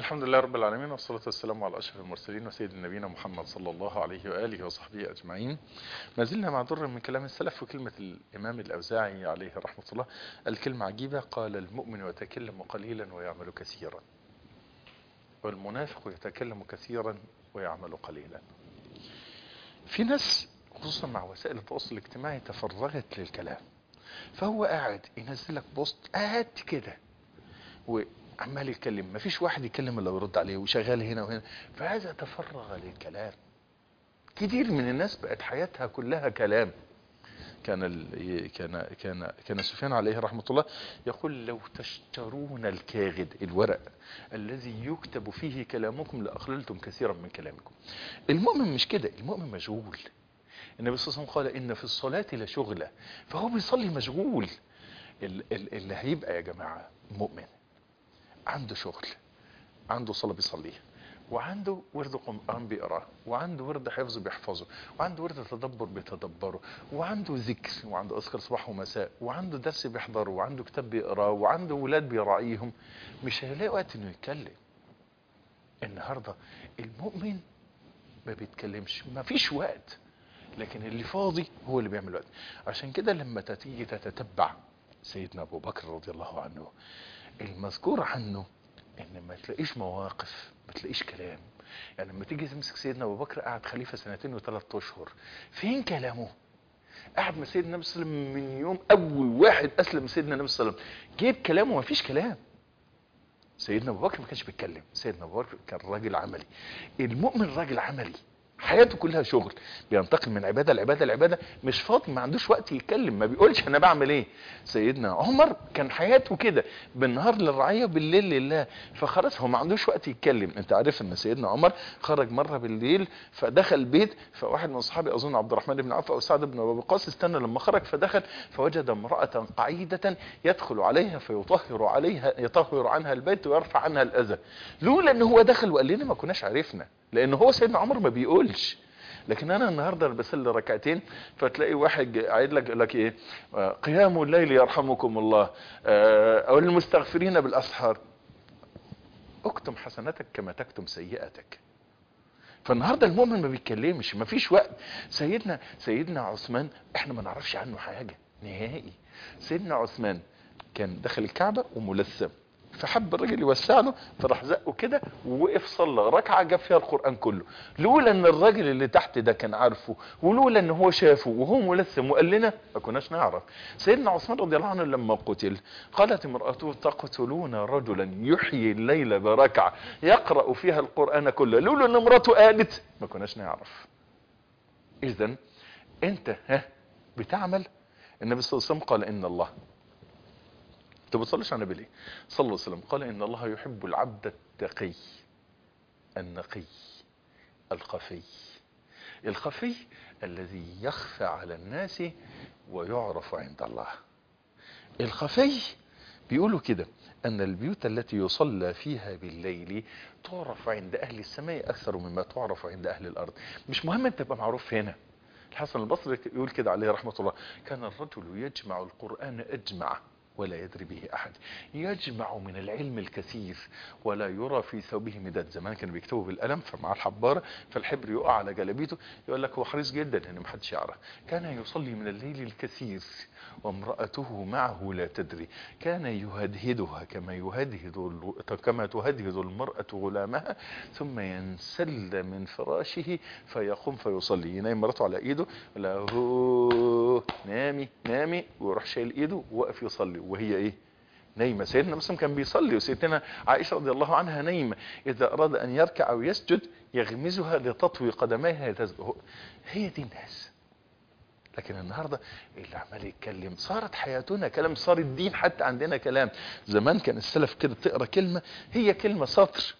الحمد لله رب العالمين والصلاة والسلام على أشرف المرسلين وسيد نبينا محمد صلى الله عليه وآله وصحبه أجمعين ما زلنا مع در من كلام السلف وكلمة الإمام الأوزاعي عليه رحمة الله الكلمة عجيبة قال المؤمن يتكلم قليلا ويعمل كثيرا والمنافق يتكلم كثيرا ويعمل قليلا في ناس خصوصا مع وسائل التواصل الاجتماعي تفرغت للكلام فهو قاعد ينزل لك بوست قاعد كده وعمال يتكلم مفيش واحد يتكلم الا ويرد عليه وشغال هنا وهنا فهذا تفرغ للكلام كتير من الناس بقت حياتها كلها كلام كان ال... كان كان كان سفيان عليه رحمه الله يقول لو تشترون الكاغد الورق الذي يكتب فيه كلامكم لاقللتم كثيرا من كلامكم المؤمن مش كده المؤمن مشغول النبي صلى الله عليه وسلم قال ان في الصلاه لشغله فهو بيصلي مشغول ال- ال- اللي هيبقى يا جماعه مؤمن عنده شغل عنده صلاه بيصليها وعنده ورد قرآن بيقراه وعنده ورد حفظ بيحفظه وعنده ورد تدبر بيتدبره وعنده ذكر وعنده أذكر صباح ومساء وعنده درس بيحضره وعنده كتاب بيقراه وعنده ولاد بيراعيهم مش هيلاقي وقت انه يتكلم النهارده المؤمن ما بيتكلمش ما فيش وقت لكن اللي فاضي هو اللي بيعمل وقت عشان كده لما تيجي تتتبع سيدنا ابو بكر رضي الله عنه المذكور عنه ان ما تلاقيش مواقف ما تلاقيش كلام يعني لما تيجي تمسك سيدنا ابو بكر قعد خليفه سنتين وثلاث اشهر فين كلامه قعد مع سيدنا النبي صلى الله عليه وسلم من يوم اول واحد اسلم سيدنا النبي صلى الله عليه وسلم جيب كلامه ما فيش كلام سيدنا ابو بكر ما كانش بيتكلم سيدنا ابو بكر كان راجل عملي المؤمن راجل عملي حياته كلها شغل بينتقل من عباده لعباده لعباده مش فاضي ما عندوش وقت يتكلم ما بيقولش انا بعمل ايه سيدنا عمر كان حياته كده بالنهار للرعيه وبالليل لله فخلاص هو ما عندوش وقت يتكلم انت عارف ان سيدنا عمر خرج مره بالليل فدخل البيت فواحد من اصحابي اظن عبد الرحمن بن عوف او سعد بن ابي وقاص استنى لما خرج فدخل فوجد امراه قعيده يدخل عليها فيطهر عليها يطهر عنها البيت ويرفع عنها الاذى لولا ان هو دخل وقال لنا ما كناش عرفنا لان هو سيدنا عمر ما بيقولش لكن انا النهارده بصلي ركعتين فتلاقي واحد قاعد لك يقول لك ايه آه، قيام الليل يرحمكم الله آه، او المستغفرين بالاسحار اكتم حسناتك كما تكتم سيئتك فالنهارده المؤمن ما بيتكلمش ما فيش وقت سيدنا سيدنا عثمان احنا ما نعرفش عنه حاجه نهائي سيدنا عثمان كان دخل الكعبه وملثم فحب الراجل يوسع له فراح زقه كده ووقف صلى ركعه جاب فيها القران كله لولا ان الراجل اللي تحت ده كان عارفه ولولا ان هو شافه وهو ملثم وقال لنا ما كناش نعرف سيدنا عثمان رضي الله عنه لما قتل قالت امراته تقتلون رجلا يحيي الليل بركعه يقرا فيها القران كله لولا ان امراته قالت ما كناش نعرف اذا انت ها بتعمل النبي صلى الله عليه وسلم قال ان الله انت بتصليش على النبي ليه صلى الله عليه وسلم قال ان الله يحب العبد التقي النقي الخفي الخفي الذي يخفى على الناس ويعرف عند الله الخفي بيقولوا كده ان البيوت التي يصلى فيها بالليل تعرف عند اهل السماء اكثر مما تعرف عند اهل الارض مش مهم انت تبقى معروف هنا الحسن البصري يقول كده عليه رحمه الله كان الرجل يجمع القران اجمع ولا يدري به احد يجمع من العلم الكثير ولا يرى في ثوبه مداد زمان كانوا بيكتبوا بالقلم فمع الحباره فالحبر يقع على جلابيته يقول لك هو حريص جدا ان محدش يعرف كان يصلي من الليل الكثير وامرأته معه لا تدري كان يهدهدها كما يهدهد ال- كما تهدهد المرأة غلامها ثم ينسل من فراشه فيقوم فيصلي ينام مراته على ايده لا هو نامي نامي ويروح شايل ايده وواقف يصلي وهي ايه نايمة سيدنا مسلم كان بيصلي وسيدنا عائشة رضي الله عنها نايمة إذا أراد أن يركع أو يسجد يغمزها لتطوي قدميها يتز... هي دي الناس لكن النهاردة اللي عمال يتكلم صارت حياتنا كلام صار الدين حتى عندنا كلام زمان كان السلف كده تقرأ كلمة هي كلمة سطر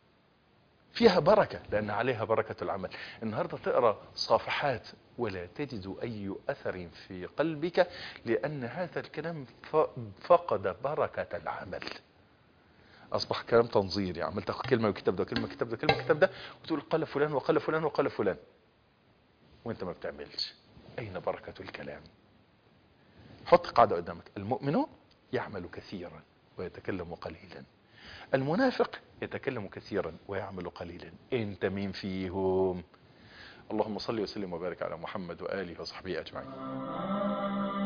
فيها بركة لأن عليها بركة العمل النهاردة تقرأ صفحات ولا تجد أي أثر في قلبك لأن هذا الكلام ف- فقد بركة العمل أصبح كلام تنظيري عمال تاخد كلمة من الكتاب ده وكلمة من الكتاب ده وكلمة من الكتاب ده وتقول قال فلان وقال فلان وقال فلان وانت ما بتعملش أين بركة الكلام حط قاعدة قدامك المؤمن يعمل كثيرا ويتكلم قليلا المنافق يتكلم كثيرا ويعمل قليلا انت مين فيهم اللهم صل وسلم وبارك على محمد وآله وصحبه أجمعين